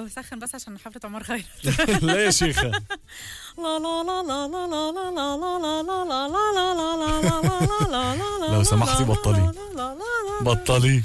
بسخن بس عشان حفله عمر خيرت لا يا شيخه لا لا لا لا لا لا لا لا لا لا لا لا لا لا لا لا لا لا لا لو سمحتي بطلي. بطلي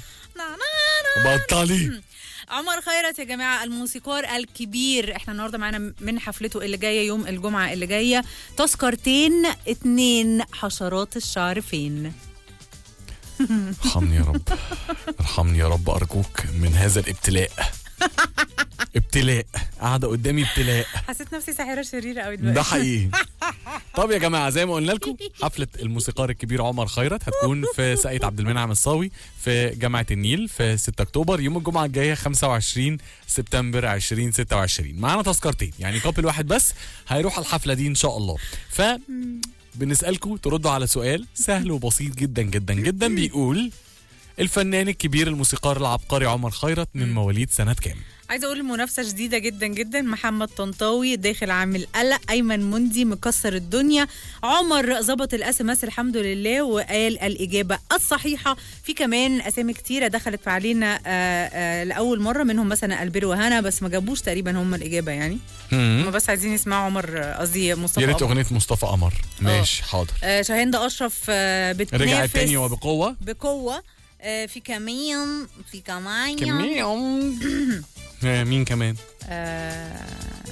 بطلي عمر خيرت يا جماعة الموسيقار الكبير احنا النهاردة معانا من حفلته اللي جاية يوم الجمعة اللي جاية تذكرتين اتنين حشرات الشعر فين ارحمني يا رب ارحمني يا رب ارجوك من هذا الابتلاء ابتلاء قاعده قدامي ابتلاء حسيت نفسي ساحرة شريرة قوي ده دلوقتي حقيقي طب يا جماعه زي ما قلنا لكم حفله الموسيقار الكبير عمر خيرت هتكون في ساقية عبد المنعم الصاوي في جامعه النيل في 6 اكتوبر يوم الجمعه الجايه 25 سبتمبر 2026 معانا تذكرتين يعني كابل واحد بس هيروح الحفله دي ان شاء الله ف بنسالكم تردوا على سؤال سهل وبسيط جدا جدا جدا بيقول الفنان الكبير الموسيقار العبقري عمر خيرت من مواليد سنه كام عايزه اقول منافسه شديده جدا جدا محمد طنطاوي داخل عامل قلق ايمن مندي مكسر الدنيا عمر ظبط الاس ام اس الحمد لله وقال الاجابه الصحيحه في كمان اسامي كتيره دخلت علينا آه، آه، لاول مره منهم مثلا البير وهنا بس ما جابوش تقريبا هم الاجابه يعني هم بس عايزين يسمعوا عمر آه، قصدي مصطفى يا ريت قمر. اغنيه مصطفى قمر ماشي حاضر آه، شاهين ده اشرف آه، بتنافس رجع تاني وبقوه بقوه آه، في كمان في كمان كمية آه، مين كمان آه،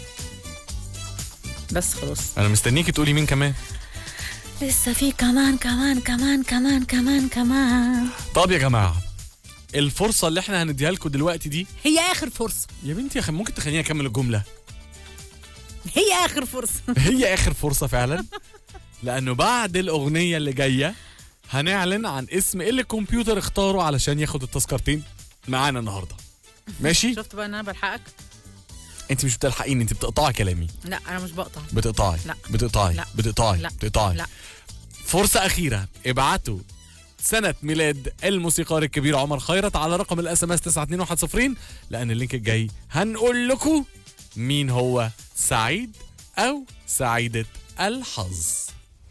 بس خلاص انا مستنيكي تقولي مين كمان لسه في كمان كمان كمان كمان كمان كمان طب يا جماعه الفرصه اللي احنا هنديها لكم دلوقتي دي هي اخر فرصه يا بنتي يا اخي ممكن تخليني اكمل الجمله هي اخر فرصه هي اخر فرصه فعلا لانه بعد الاغنيه اللي جايه هنعلن عن اسم اللي الكمبيوتر اختاره علشان ياخد التذكرتين معانا النهارده ماشي شفت بقى ان انا بلحقك انت مش بتلحقيني انت بتقطعي كلامي لا انا مش بقطع بتقطعي لا. بتقطعي لا. بتقطعي لا. بتقطعي لا فرصة أخيرة ابعتوا سنة ميلاد الموسيقار الكبير عمر خيرت على رقم الاس ام اس 92110 لأن اللينك الجاي هنقول لكم مين هو سعيد أو سعيدة الحظ